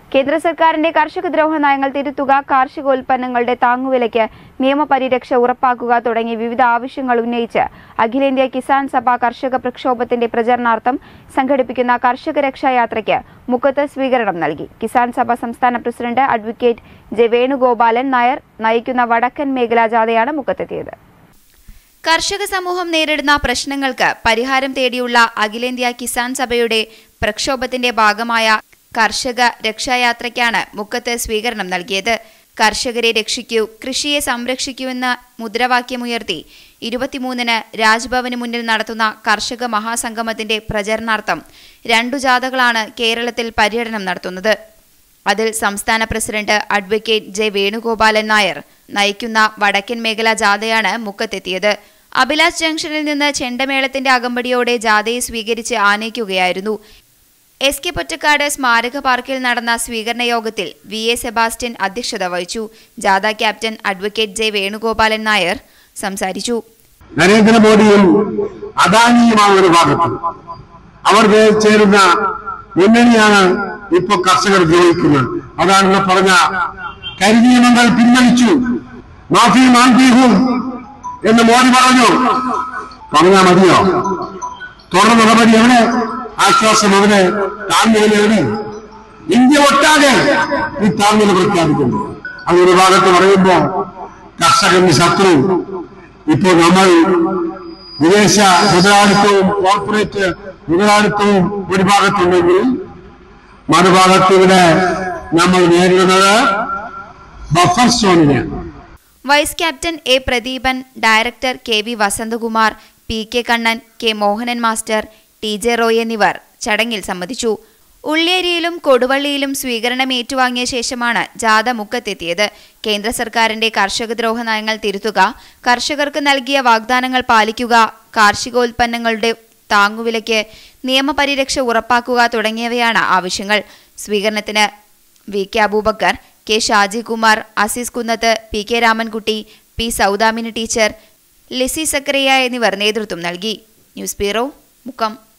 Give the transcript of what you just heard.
കേന്ദ്ര സർക്കാരിന്റെ കർഷക ദ്രോഹ നയങ്ങൾ തിരുത്തുക കാർഷികോൽപ്പന്നങ്ങളുടെ താങ്ങുവിലയ്ക്ക് നിയമപരിരക്ഷ ഉറപ്പാക്കുക തുടങ്ങിയ വിവിധ ആവശ്യങ്ങൾ ഉന്നയിച്ച് അഖിലേന്ത്യാ കിസാൻ സഭ കർഷക പ്രക്ഷോഭത്തിന്റെ പ്രചരണാർത്ഥം സംഘടിപ്പിക്കുന്ന കർഷക രക്ഷായാത്രയ്ക്ക് മുക്കത്ത് സ്വീകരണം നൽകി കിസാൻ സഭ സംസ്ഥാന president advocate J Venugopalan Nair നയിക്കുന്ന വടക്കൻ മേഖലാ ജാഥയാണ് മുക്കത്തെത്തിയത് കർഷക സമൂഹം നേരിടുന്ന പ്രശ്നങ്ങൾക്ക് പരിഹാരം തേടിയുള്ള അഖിലേന്ത്യാ കിസാൻ സഭയുടെ പ്രക്ഷോഭത്തിന്റെ ഭാഗമായ കർഷക രക്ഷായാത്രയ്ക്കാണ് മുക്കത്ത് സ്വീകരണം നൽകിയത് കർഷകരെ രക്ഷിക്കൂ കൃഷിയെ സംരക്ഷിക്കൂ എന്ന മുദ്രാവാക്യമുയർത്തി ഇരുപത്തിമൂന്നിന് രാജ്ഭവന് മുന്നിൽ നടത്തുന്ന കർഷക മഹാസംഗമത്തിന്റെ പ്രചരണാർത്ഥം രണ്ടു ജാഥകളാണ് കേരളത്തിൽ പര്യടനം നടത്തുന്നത് അതിൽ സംസ്ഥാന president advocate J Venugopalan Nair നയിക്കുന്ന വടക്കൻ മേഖലാ ജാഥയാണ് മുക്കത്തെത്തിയത് അഭിലാഷ് ജംഗ്ഷനിൽ നിന്ന് ചെണ്ടമേളത്തിന്റെ അകമ്പടിയോടെ ജാഥയെ സ്വീകരിച്ച് ആനയിക്കുകയായിരുന്നു എസ് കെ പൊറ്റക്കാട് സ്മാരക പാർക്കിൽ നടന്ന സ്വീകരണ യോഗത്തിൽ വി എ സെബാസ്റ്റ്യൻ അധ്യക്ഷത വഹിച്ചു ജാഥ captain advocate J Venugopalan Nair സംസാരിച്ചു നരേന്ദ്രമോദിയും അദാനിയുമാണ് ഒരു ഭാഗത്ത് അവർ വേ- ചേരുന്ന മുന്നണിയാണ് ഇപ്പൊ കർഷകർ ദ്രോഹിക്കുന്നത് അതാണല്ലോ പറഞ്ഞ കരിനിയമങ്ങൾ പിൻവലിച്ചു മാഫി മാൻപീഹും എന്ന് മോദി പറഞ്ഞു പറഞ്ഞാൽ മതിയോ തുടർ നടപടി എവിടെ ആശ്വാസം എവിടെ താങ്ങുവില എവിടെ ഇന്ത്യ ഒട്ടാകെ ഈ താങ്ങുവില പ്രഖ്യാപിക്കുന്നു അതൊരു ഭാഗത്ത് പറയുമ്പോ കർഷകന്റെ ശത്രു ഇപ്പോൾ നമ്മൾ വിദേശ മുതലാളിത്തവും കോർപ്പറേറ്റ് മുതലാളിത്തവും ഒരു ഭാഗത്തുണ്ടെങ്കിൽ മറുഭാഗത്ത് ഇവിടെ നമ്മൾ നേരിടുന്നത് ബഫർ സോണിനെയാണ് vice captain A Pradeepan director K V Vasanthakumar P K Kannan K Mohanan master T J Roy എന്നിവർ ചടങ്ങിൽ സംബന്ധിച്ചു ഉള്ളിയേരിയിലും കൊടുവള്ളിയിലും സ്വീകരണം ഏറ്റുവാങ്ങിയ ശേഷമാണ് ജാഥ മുക്കത്തെത്തിയത് കേന്ദ്ര സർക്കാരിന്റെ കർഷകദ്രോഹ നയങ്ങൾ തിരുത്തുക കർഷകർക്ക് നൽകിയ വാഗ്ദാനങ്ങൾ പാലിക്കുക കാർഷികോൽപ്പന്നങ്ങളുടെ താങ്ങുവിലയ്ക്ക് നിയമപരിരക്ഷ ഉറപ്പാക്കുക തുടങ്ങിയവയാണ് ആവശ്യങ്ങൾ സ്വീകരണത്തിന് V K Abubakar K Shaji Kumar Azeez Kunnath P K Ramankutty P Soudamini teacher Lissy Zachariah എന്നിവർ നേതൃത്വം നൽകി ന്യൂസ് ബ്യൂറോ മുക്കം